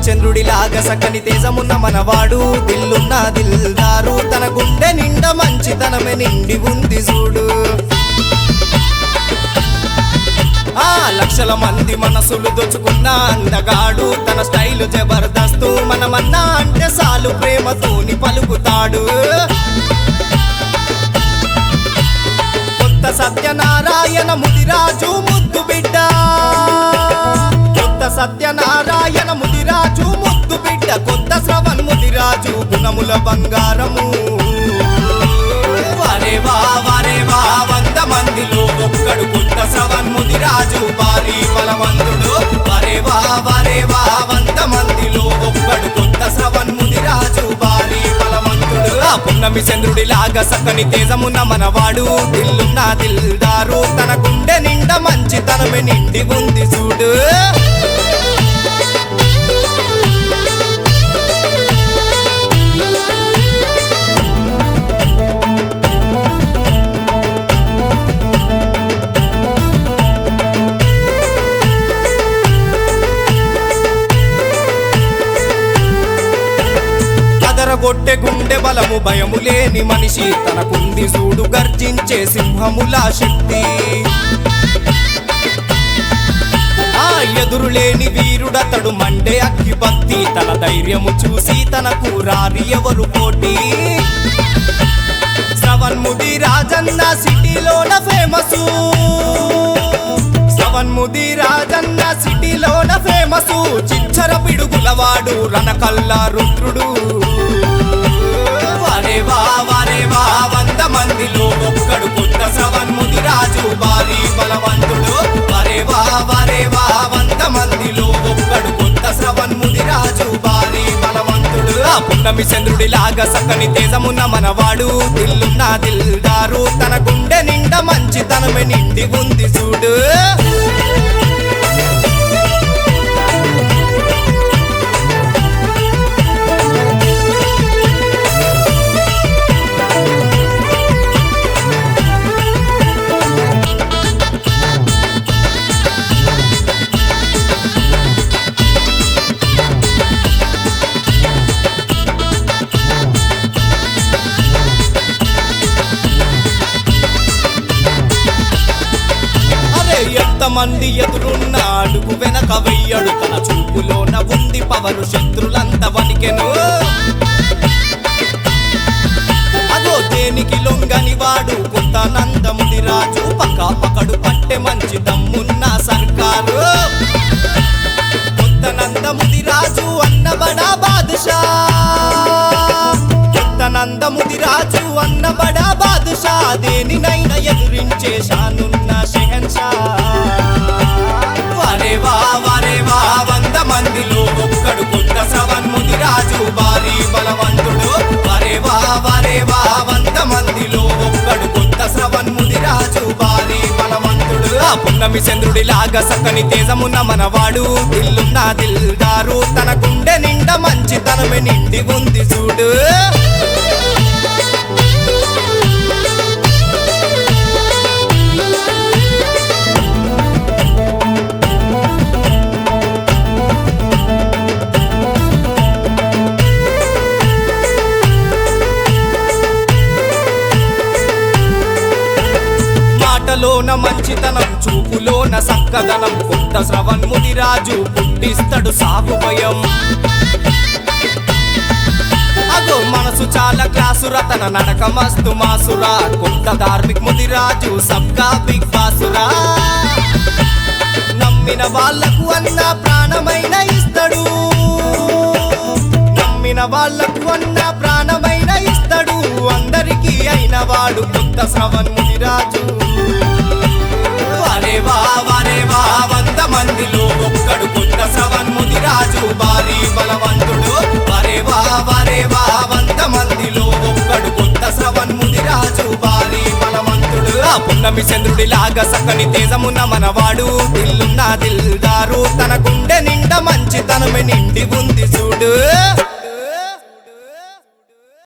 చంద్రుడిలాగా సకని తేజమున్న మనవాడు దిల్లున్న దిల్దారు తన గుండె నిండా మంచితనమే నిండి ఉంది చూడు ఆ లక్షల మంది మనసులు దోచుకున్న అందగాడు తన స్టైల్ జబర్దస్తు మనమన్నా అంటే సాలు ప్రేమతోని పలుకుతాడు కొత్త సత్యనారాయణ ముదిరాజు ముద్దు బిడ్డ కొత్త సత్యనారాయణ ముదిరాజు ముద్దు బిడ్డ కొత్త శ్రవణ్ ముదిరాజు గుణముల బంగారము వరే వా వరే వా వంద మందిలో ఒక్కడు కొత్త శ్రవణ్ ముదిరాజు భారీ బలవంతుడు వరే వా వరే వా వంద మందిలో ఒక్కడు కొత్త శ్రవణ్ ముదిరాజు భారీ బలవంతుడు ఆ పున్నమి చంద్రుడిలాగా సక్కని తేజమున్న మనవాడు దిల్లున్న దిల్దారు తన గుండె నిండా మంచితనమే నిండి ఉంది చూడు కదరగొట్టె గుండె బలము భయము లేని మనిషి తనకుంది చూడు గర్జించే సింహముల శక్తి ఆ ఎదురులేని వీరుడతడు మండే అగ్గి భక్తి తన ధైర్యము చూసి తనకు రారి ఎవరు పోటీ శ్రవణ్ముడి రాజన్న సిటీలోన ఫేమస్ శ్రవణ్ముడి రాజన్న సిటీలోన ఫేమస్ చిచ్చర పిడుగులవాడు రణకల్ల రుద్రుడు వరే వా వరే వా వంద మందిలో ఒక్కడు కొత్త శ్రవణ్ముడి రాజు భారీ బలవంతుడు వరే వా వరే వా వంద మందిలో ఒక్కడు కొత్త శ్రవణ్ముడి రాజు భారీ బలవంతుడు ఆ పున్నమి చంద్రుడిలాగా సక్కని తేజమున్న మనవాడు దిల్లున్న దిల్దారు తన గుండె నిండా మంచితనమే నిండి ఉంది చూడు అరే ఎంతమంది ఎదురున్న అడుగు వెనక వెయ్యడు తన చూపులోన ఉంది పవరు శత్రులంత వణికెను అదో దేనికి లొంగని వాడు కొత్త నందముని రాజు పక్క పకడు పట్టె మంచి దమ్మున్న సర్కారు కొత్త నందముది రాజు అన్నబడా బాదుషా కొత్త నందముది రాజు అన్నబడా బాదుషా దేనినైనా ఎదురించే షానున్న షెహన్షా వరే వా వరే వా వంద మందిలో ఒక్కడు కొత్త శ్రవణ్ముది రాజు భారీ బలవంతుడు వరే వా వరే వా వంద మందిలో ఒక్కడు కొత్త శ్రవణ్ముది రాజు భారీ బలవంతుడు ఆ పున్నమి చంద్రుడిలాగా సక్కని తేజమున్న మనవాడు దిల్లున్న దిల్దారు తన గుండె నిండా మంచితనమే నిండి ఉంది చూడు మాటలోన మంచితనం చూపులోన సక్కదనం కొత్త శ్రవణ్ముది రాజు పుట్టిస్తాడు సాగు భయం అగో మనసు చాలా క్లాసురా తన నడక మస్తు మాసురా కొత్త ధార్మిక్ ముది రాజు సబ్కా బిగ్ బాసురా నమ్మిన వాళ్ళకు అన్న ప్రాణమైన ఇస్తాడు నమ్మిన వాళ్ళకు అన్న ప్రాణమైన ఇస్తాడు అందరికీ అయిన వాడు కొత్త శ్రవణ్ముది రాజు వరే వా వరే వా వంద మందిలో ఒక్కడు కొత్త శ్రవణ్ముది రాజు భారీ బలవంతుడు వరే వా వరే వా వంద మందిలో ఒక్కడు కొత్త శ్రవణ్ముది రాజు భారీ బలవంతుడు ఆ పున్నమి చంద్రుడిలాగా సక్కని తేజమున్న మనవాడు దిల్లున్న దిల్దారు తన గుండె నిండా మంచితనమే నిండి ఉంది చూడు